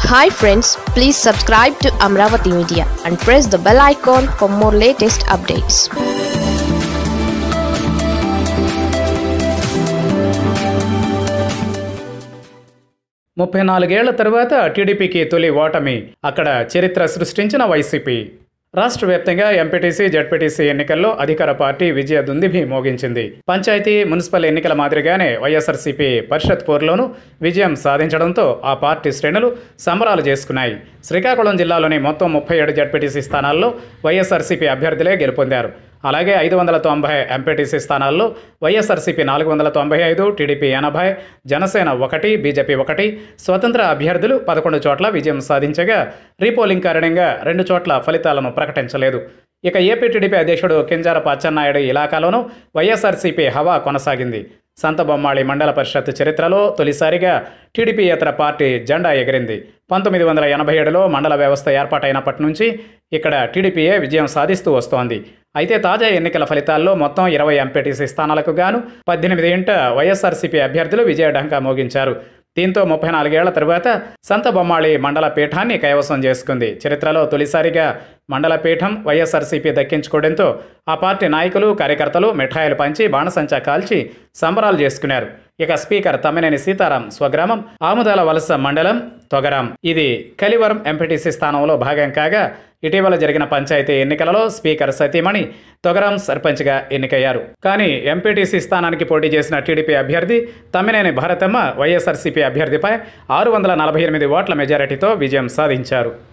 hi friends please subscribe to Amaravati media and press the bell icon for more latest updates ముప్పై నాలుగేళ్ల తరువాత టీడీపీకి తొలి ఓటమి అక్కడ చరిత్ర సృష్టించిన వైసీపీ రాష్ట్ర వ్యాప్తంగా ఎంపీటీసీ జడ్పీటీసీ ఎన్నికల్లో అధికార పార్టీ విజయ దుందిభి మోగించింది పంచాయతీ మున్సిపల్ ఎన్నికల మాదిరిగానే వైఎస్ఆర్సీపీ పరిషత్ పోరులోనూ విజయం సాధించడంతో ఆ పార్టీ శ్రేణులు సంబరాలు చేసుకున్నాయి శ్రీకాకుళం జిల్లాలోని మొత్తం ముప్పై ఏడు జడ్పీటీసీ స్థానాల్లో వైఎస్ఆర్సీపీ అభ్యర్థులే గెలుపొందారు అలాగే ఐదు వందల తొంభై ఎంపీటీసీ స్థానాల్లో వైఎస్ఆర్సీపీ నాలుగు వందల తొంభై ఐదు టీడీపీ ఎనభై జనసేన ఒకటి బీజేపీ ఒకటి స్వతంత్ర అభ్యర్థులు పదకొండు చోట్ల విజయం సాధించగా రీపోలింగ్ కారణంగా రెండు చోట్ల ఫలితాలను ప్రకటించలేదు ఇక ఏపీ టీడీపీ అధ్యక్షుడు కింజారపు అచ్చెన్నాయుడు ఇలాకాలోనూ వైఎస్ఆర్సీపీ హవా కొనసాగింది సంతబొమ్మాళి మండల పరిషత్ చరిత్రలో తొలిసారిగా టీడీపీయేతర పార్టీ జెండా ఎగిరింది పంతొమ్మిది వందల ఎనభై ఏడులో మండల వ్యవస్థ ఏర్పాటైనప్పటి నుంచి ఇక్కడ టీడీపీయే విజయం సాధిస్తూ వస్తోంది అయితే తాజా ఎన్నికల ఫలితాల్లో మొత్తం ఇరవై ఎంపీటీసీ స్థానాలకు గాను పద్దెనిమిది ఇంట వైఎస్ఆర్సీపీ అభ్యర్థులు విజయఢంకా మోగించారు దీంతో ముప్పై నాలుగేళ్ల తరువాత సంత బొమ్మాళి మండల పీఠాన్ని కైవసం చేసుకుంది చరిత్రలో తొలిసారిగా మండల పీఠం వైఎస్ఆర్సీపీ దక్కించుకోవడంతో ఆ పార్టీ నాయకులు కార్యకర్తలు మిఠాయిలు పంచి బాణసంచా కాల్చి సంబరాలు చేసుకున్నారు ఇక స్పీకర్ తమ్మినేని సీతారాం స్వగ్రామం ఆముదాల వలస మండలం తొగరాం ఇది కలివరం ఎంపీటీసీ స్థానంలో భాగం కాగా ఇటీవల జరిగిన పంచాయతీ ఎన్నికలలో స్పీకర్ సతీమణి తొగరాం సర్పంచ్గా ఎన్నికయ్యారు కానీ ఎంపీటీసీ స్థానానికి పోటీ చేసిన టీడీపీ అభ్యర్థి తమ్మినేని భారతమ్మ వైఎస్ఆర్సీపీ అభ్యర్థిపై ఆరు వందల నలభై ఎనిమిది ఓట్ల మెజారిటీతో విజయం సాధించారు